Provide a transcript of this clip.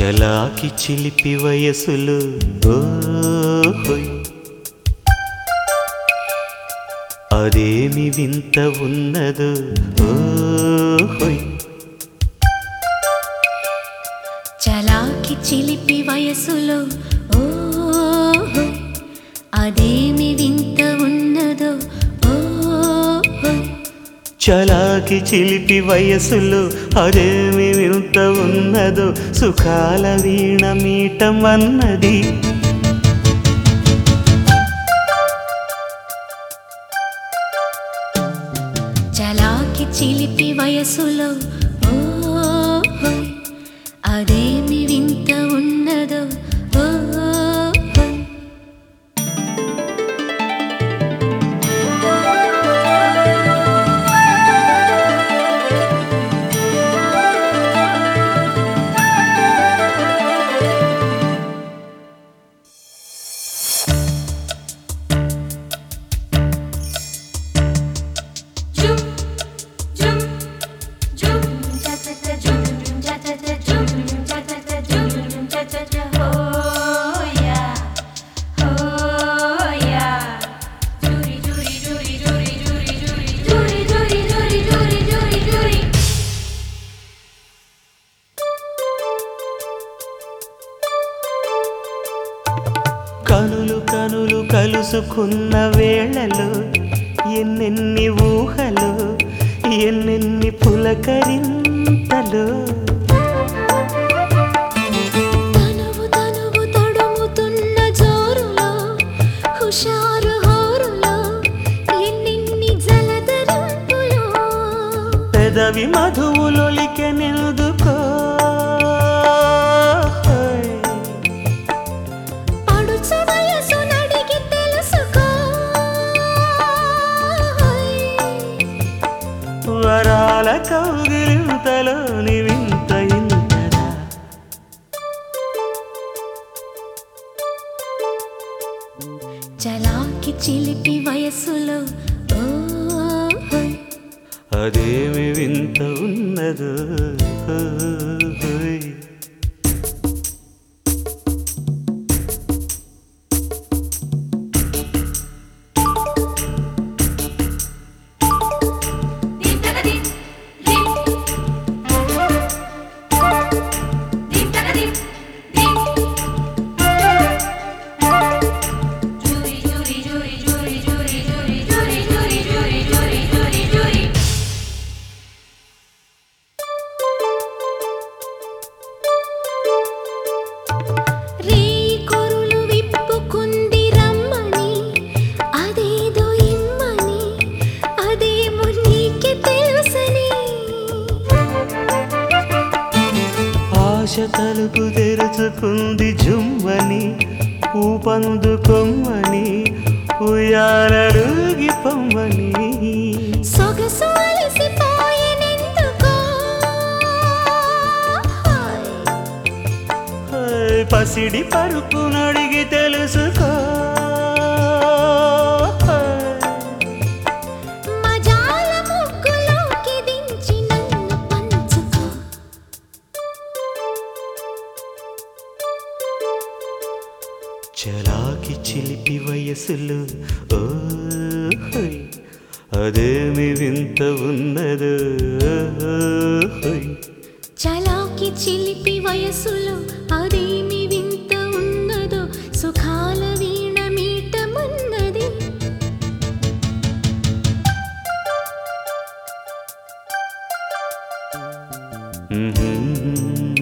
చలాకి చిలిపి వయసులు ఓహోయ్ అదేమి వింత ఉన్నదో ఓహోయ్ చలాకి చిలిపి వయసులో ఓహో అదేమి వింత ఉన్నదో ఓహో చలాకి చిలిపి వయసులో అదేమి వింత ఉన్నదో సుఖాల వీణ మీటం అన్నది చలాకి చిలిపి వయసులో ఓహో అదేమి వింత ఉన్నదో ఓహో Jum, jum, jum, cha cha cha, jum, jum, cha cha cha, jum, jum, cha cha cha, jum, jum, cha cha cha. Oh yeah, oh yeah. Jury, jury, jury, jury, jury, jury, jury, jury, jury, jury, jury, jury. కనులు కనులు కలుసుకున్న వేళలో ఎన్నెన్ని ఊహలు ఎన్నెన్ని పులకరింతలు తనువు తనువు తడుముతున్న జోరులో హుషారు హోరులో ఎన్నెన్ని జలధరింపులో పెదవి మధువులొలికె నిలుదుకో పడుచు వయసు నడిగి తెలుసుకో వరాల కౌగిలింతలోని వింత ఇంతరా చలాకి చిలిపి వయసులో ఓహోయ్ అదేమి వింత ఉన్నదో ఓయ్. Dim taka dim, dim. Dim taka dim, dim. Jury, jury, jury, jury, jury, jury, jury, jury, jury, jury, jury, jury. రేయి కొరులు విప్పుకుంది రమ్మని అదేదో ఇమ్మని అదేమో నీకే తెలుసని ఆశ తలుపు తెరుచుకుంది జుమ్మని ఊపందు కొమ్మని ఉయ్యాలడుగి పొమ్మని సొగసు అలసిపోయేనెందుకో ఓయ్, పసిడి పరుపు నడిగి తెలుసుకో ఓయ్. మజాల ముగ్గులోకి దించి నన్ను పంచుకో చలాకి చిలిపి వయసులు ఓహోయ్ అదేమి వింత ఉన్నదో ఓహోయ్ చలాకి చిలిపి వయసులో అదేమి వింత ఉన్నదో సుఖాల వీణ మీటమన్నది Mhm.